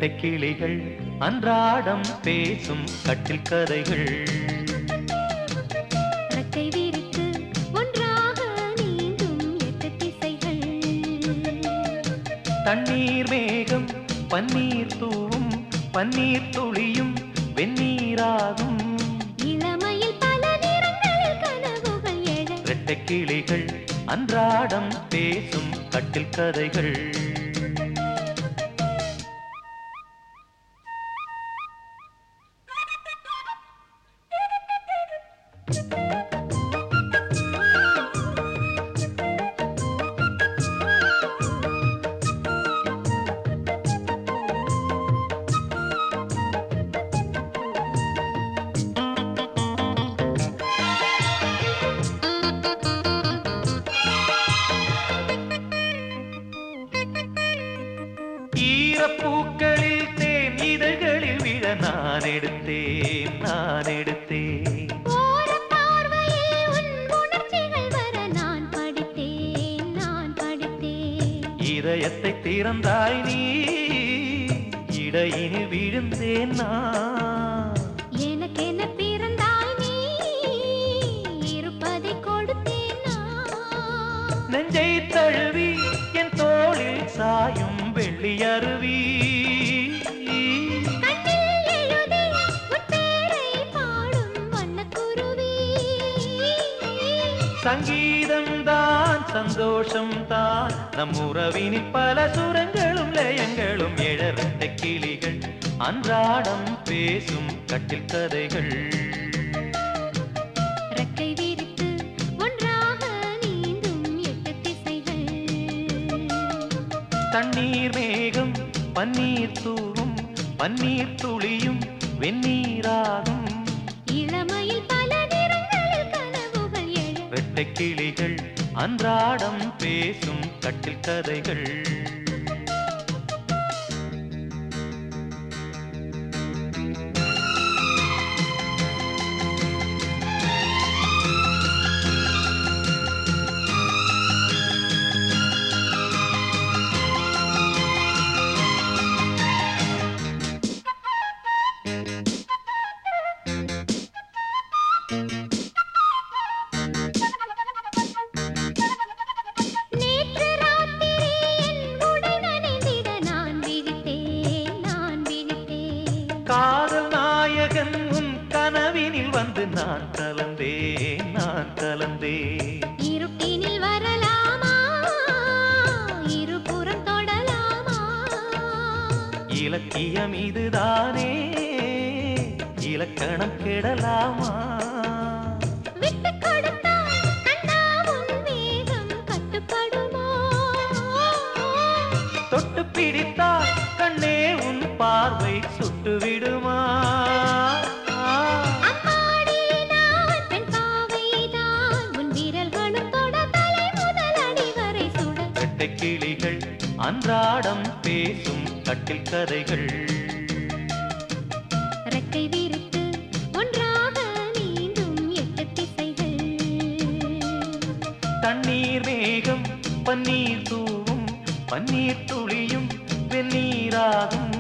ரெட்டை கிளிகள் அன்றாடம் பேசும் கட்டில் கதைகள் ரெக்கை விரித்து ஒன்றாக நீந்தும் எட்டு திசைகள் தண்ணீர் மேகம் பன்னீர் தூவும் பன்னீர் துளியும் வெந்நீராகும் இளமையில் பல நிறங்களில் கனவுகள் எழ ரெட்டை கிளிகள் அன்றாடம் பேசும் கட்டில் கதைகள் ஈரப்பூக்களில் தேன் இதழ்களில் விழ நான் எடுத்தேன் நான் எடுத்தேன் ஓரப் பார்வையில் உன் உணர்ச்சிகள் வர நான் படித்தேன் நான் படித்தேன் இதயத்தை திறந்தாய் நீ இடையினில் விழுந்தேன் நான் எனக்கென பிறந்தாய் நீ இருப்பதை கொடுத்தேன் நான் நெஞ்சை தழுவி என் தோளில் சாயும் வெள்ளி அருவி கண்ணில் எழுதி உன் பேரை பாடும் வண்ணக்குருவி சங்கீதம் தான் சந்தோஷம் தான் நம் உறவினில் பல சுரங்களும் லயங்களும் எழரட்ட கிளிகள் அன்றாடம் பேசும் கட்டில் கதைகள் ரெக்கை விரித்து ஒன்றாக நீந்தும் எட்டு திசைகள் தண்ணீர் மேகம் பன்னீர் தூவும் பன்னீர் துளியும் வெந்நீராகும் இளமையில் பல நிறங்களில் கனவுகள் எழ ரெட்டை கிளிகள் அன்றாடம் பேசும் கட்டில் கதைகள் நேற்று ராத்திரி என் உடை நனைந்திட நான் விழித்தேன் நான் விழித்தேன் காதல் நாயகன் உன் கனவினில் வந்து நான் கலந்தேன் நான் கலந்தேன் இருட்டினில் வரலாமா இருபுறம் தொடலாமா இலக்கியம் இதுதானே இலக்கணம் கெடலாமா விட்டுக் கொடுத்தால் கண்ணா உன் வேகம் கட்டுப்படுமோ தொட்டு பிடித்தால் கண்ணே உன் பார்வை சுட்டு விடுமா அம்மாடி நான் பெண் பாவைதான் உன் விரல்களும் தொட தலை முதல் அடி வரை சுட ரெட்டை கிளிகள் அன்றாடம் பேசும் கட்டில் கதைகள் ரெக்கை விரித்து ஒன்றாக நீந்தும் எட்டு திசைகள் தண்ணீர் மேகம் பன்னீர் தூவும் பன்னீர் துளியும் வெந்நீராகும்